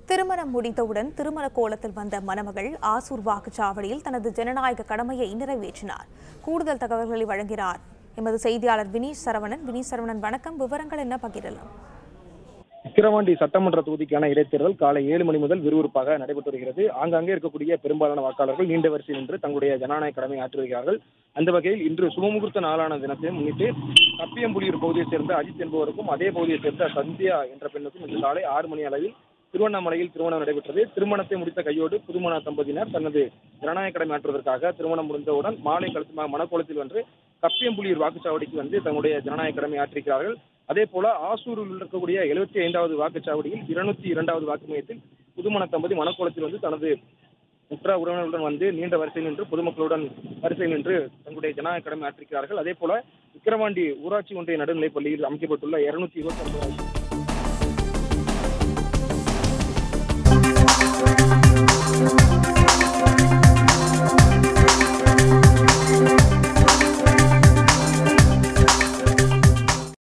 திருமணம் முடிந்தவுடன் திருமண கோலத்தில் வந்த மணமகள் ஆசூர் வாக்குச்சாவடியில் தனது ஜனநாயக கடமையை நிறைவேற்றினார் கூடுதல் தகவல்களை வழங்கினார் எமது செய்தியாளர் வினீஷ் சரவணன் வினீஷ் சரவணன் வணக்கம் விவரங்கள் என்ன பகிரலாம் விக்கிரவாண்டி சட்டமன்ற தொகுதிக்கான இடைத்தேர்தல் காலை ஏழு மணி முதல் விறுவிறுப்பாக நடைபெற்று வருகிறது ஆங்காங்கே இருக்கக்கூடிய பெரும்பாலான வாக்காளர்கள் நீண்ட வரிசையில் நின்று தங்களுடைய ஜனநாயக கடமை ஆற்றி வருகிறார்கள் அந்த வகையில் இன்று சுபமுகூர்த்த நாளான தினத்தை முன்னிட்டு கப்பியம்புலியூர் பகுதியைச் சேர்ந்த அஜித் என்பவருக்கும் அதே பகுதியைச் சேர்ந்த சந்தியா என்ற பெண்ணுக்கும் இன்று காலை ஆறு மணி அளவில் திருவண்ணாமலையில் திருமணம் நடைபெற்றது திருமணத்தை முடித்த கையோடு புதுமண தம்பதியினர் தனது ஜனநாயக கடமை ஆற்றுவதற்காக திருமணம் முடிந்தவுடன் மாலை கழுத்து மணக்கோலத்தில் வந்து கப்பியம்புலியூர் வாக்குச்சாவடிக்கு வந்து தங்களுடைய ஜனநாயக கடமை ஆற்றிருக்கிறார்கள் அதே போல ஆசூரில் இருக்கக்கூடிய எழுபத்தி ஐந்தாவது வாக்குச்சாவடியில் இருநூத்தி இரண்டாவது வாக்கு மையத்தில் புதுமண தம்பதி மணக்கோலத்தில் வந்து தனது உற்ற உறவினர்களுடன் வந்து நீண்ட வரிசையில் நின்று பொதுமக்களுடன் வரிசையில் நின்று தங்களுடைய ஜனநாயக கடமை ஆற்றிருக்கிறார்கள் அதே போல விக்கிரவாண்டி ஊராட்சி ஒன்றிய நடுநிலைப் பள்ளியில் அமைக்கப்பட்டுள்ள இருநூத்தி இருபத்தி ஒன்பது